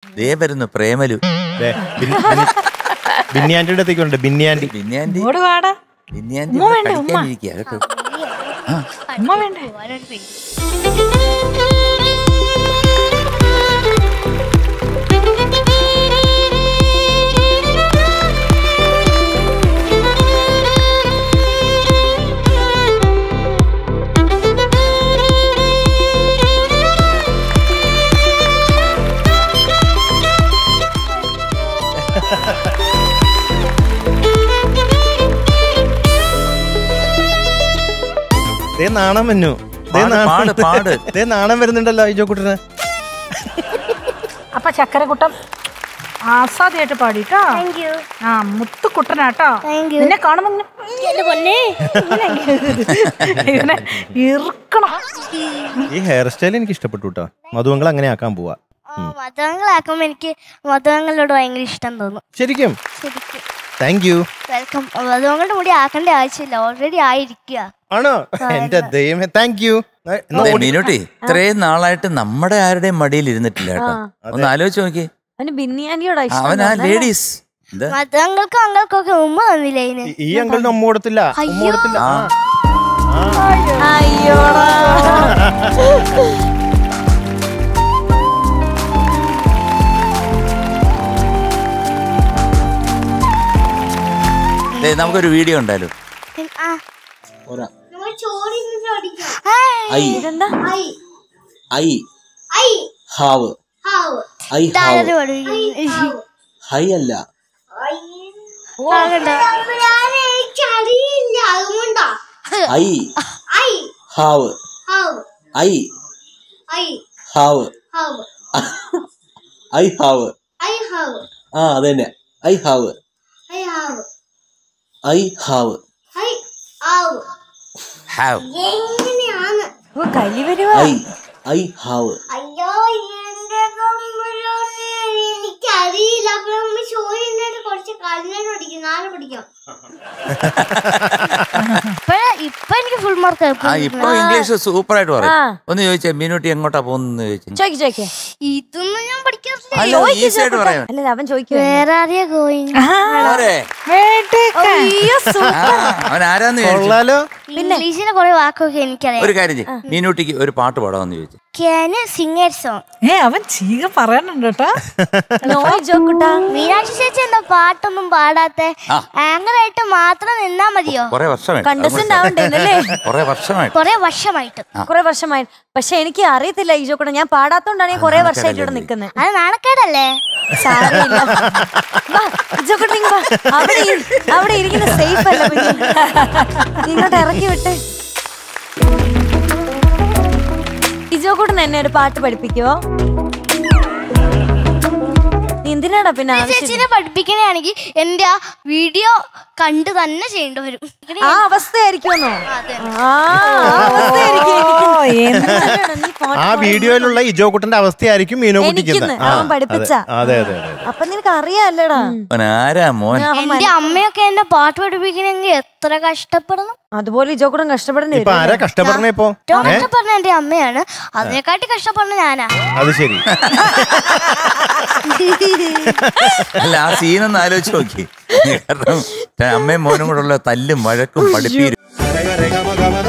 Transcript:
ദേ വരുന്നു പ്രേമലു ദേ, bin- bin- ബിന്നിയാൻറ്റിയുടെ അടുത്തേക്കുണ്ട് ബിന്നിയാൻറ്റി പിന്നെ anti ഇങ്ങോട്ട് വാടാ പിന്നെ ആന്റി ഉമ്മ വേണ്ടേ, ഉമ്മ? കളിക്കാനിരിക്കുക കേട്ടോ ഉമ്മ വേണ്ടേ പോവാനൊരു പേടി. ദേ നാണം വന്നു ദേ പാട്, നാണം- പാട്, പാട്. ദേ നാണം വരുന്നുണ്ടല്ലോ ഈ ജോക്കുട്ടന് അപ്പൊ ചക്കരക്കുട്ടം ആസാദിയായിട്ട് പാടിട്ടോ Thank you. ആ മുത്തുക്കുട്ടനാട്ടോ Thank you. നിന്നെ കാണുമ്പോ ഇങ്ങനെ എന്റെ പൊന്നേ ഇങ്ങനെ ഇങ്ങനെ ഇറുക്കണം ഈ ഹെയർ സ്റ്റൈൽ എനിക്ക് ഇഷ്ടപ്പെട്ടു കേട്ടോ മധുവങ്ങൾ അങ്ങനെ ആക്കാൻ പോവാ മതങ്ങളാക്കുമ്പോ എനിക്ക് മതങ്ങളോട് ഭയങ്കര ഇഷ്ടം തോന്നും ശരിക്കും ശരിക്കും താങ്ക് യു വെൽക്കം മതങ്ങളുടെ മുടി ആക്കേണ്ട ആവശ്യമില്ല ഓൾറെഡി ആയിരിക്കുക ആണോ എന്റെ ദൈവമേ താങ്ക് യു അതെ മീനോട്ടി ഇത്രയും നാളായിട്ട് നമ്മുടെ ആരുടെയും മടിയിൽ ഇരുന്നിട്ടില്ല കേട്ടോ ഒന്ന് ആലോചിച്ച് നോക്കി അവന് ബിന്നിയാനിയോടാ ഇഷ്ടം അവൻ ആ തോന്നുന്നു, അല്ലേ? ലേഡീസ് എന്താ മതങ്ങൾക്കും അങ്ങൾക്കും ഒക്കെ ഉമ്മ തന്നില്ല ഇതിന് ഈ അങ്കിളിന് ഉമ്മ കൊടുത്തില്ല ഉമ്മ കൊടുത്തില്ല ആ അയ്യോടാ ദേ, നമുക്കൊരു വീഡിയോ ഉണ്ടാലോ ആ. ഐ ഇതെന്താ ഐ ഹാവ് ഐ ഇതാരത് ഹാവ് പഠിപ്പിക്കുന്നത്? ഹൈ അല്ല ആകണ്ട. I have I have I have ആ അതന്നെ I have I have have എങ്ങനെയാണ് ഓ കലി വരുവാ ഐ ഐ ഹാവ് അയ്യോ എന്റെ തമ്മിലോട്ട് എനിക്കറിയില്ല അപ്പൊ നമ്മൾ ചോദിച്ചിട്ട് കുറച്ച് കല്ലിനെ പഠിക്കും നാളെ പഠിക്കാം ഇപ്പൊ എനിക്ക് ഫുൾ മാർക്ക് ആ ഇപ്പൊ ഇംഗ്ലീഷ് സൂപ്പർ ആയിട്ട് പറയും ആ. ഒന്ന് ചോദിച്ചേ മീനോട്ടി എങ്ങോട്ടാ പോകുന്നു ചോദിച്ചു ചോയ്ക്ക് ചോയ്ക്ക് ഇതൊന്നും ഞാൻ പഠിക്കാറില്ല അല്ല ഈസി ആയിട്ട് പറയാം അല്ല അവൻ ചോദിക്കുവാ വേറെ ആരെയാ ഗോയിങ് പോരെ? അയ്യോ ആ, അവൻ ആരാന്ന് ചോദിച്ചു കൊള്ളാലോ ഇംഗ്ലീഷിലെ കുറെ വാക്കൊക്കെ എനിക്കറിയാം ഒരു കാര്യം ചെയ്യ്. മീനൂട്ടിക്ക് ഒരു പാട്ട് പാടാമെന്ന് ചോദിച്ചു ക്യാൻ സിംഗർ സോങ് ഏ അവൻ ചീക പറയാനുണ്ട് കേട്ടോ നോ ജോക്കുട്ടാ മീനാക്ഷി ചേച്ചി എന്താ പാട്ടൊന്നും പാടാത്തെ ആ. ആങ്കറായിട്ട് മാത്രം നിന്നാ മതിയോ കൊറേ വർഷമായിട്ട് കണ്ടസ്റ്റന്റ് ആവണ്ടേന്നല്ലേ കൊറേ വർഷമായിട്ട് കൊറേ വർഷമായിട്ട് കുറെ വർഷമായി പക്ഷെ എനിക്ക് അറിയത്തില്ല ഈ ജോക്കുട്ട ഞാൻ പാടാത്തോണ്ടാണ് ഞാൻ കുറെ വർഷമായിട്ട് ഇവിടെ നിക്കുന്നത് അത് നാണക്കേടല്ലേ സാരമില്ല വാ, ജോക്കുട്ടൻ ഇങ്ങ് വാ. അവിടെ ഇരി- അവിടെ ഇരിക്കുന്ന സേഫ് അല്ല കുഞ്ഞ്. ഇങ്ങോട്ട് ഇറക്കി വിട്ട് ഇജോക്കൂട്ടൻ എന്നെ ഒരു പാട്ട് പഠിപ്പിക്കുവോ നീ എന്തിനാടാ പിന്നെ ആവശ്യം ചേച്ചിനെ പഠിപ്പിക്കണയാണെങ്കിൽ എന്റെ ആ വീഡിയോ കണ്ട് തന്നെ ചെയ്യേണ്ടി വരും ആ അവസ്ഥയായിരിക്കുമെന്നോ അതെ. ആ ആ അവസ്ഥയായിരിക്കും ഓ, എന്ത് അല്ലടാ, നീ പാട്ട് ആ വീഡിയോയിലുള്ള ഇജോ കുട്ടന്റെ അവസ്ഥയായിരിക്കും മീനോ കുട്ടിക്കുന്നത് എനിക്കിന്ന് അവൻ പഠിപ്പിച്ച അതെ അതെ അതെ അപ്പൊ നിനക്ക് അറിയാല്ലടാ അവൻ ആരാ മോൻ എന്റെ അമ്മയൊക്കെ എന്നെ പാട്ട് പഠിപ്പിക്കണമെങ്കിൽ എത്ര കഷ്ടപ്പെടണം അതുപോലെ ഇജോക്കൂടം കഷ്ടപ്പെടേണ്ടി ഇപ്പൊ വരും ആരാ കഷ്ടപ്പെടണേ ഇപ്പൊ ഏറ്റവും കഷ്ടപ്പെടുന്ന എന്റെ അമ്മയാണ് അതിനെക്കാട്ടി കഷ്ടപ്പെടുന്ന ഞാനാ അത് ശരി അല്ല ആ സീനൊന്ന് ആലോചിച്ച് നോക്കി കാരണം അമ്മയും മോനും കൂടെ ഉള്ള തല്ലും വഴക്കും പഠിപ്പീരും രേഖ, രേഖ, മ, ഗ, മ,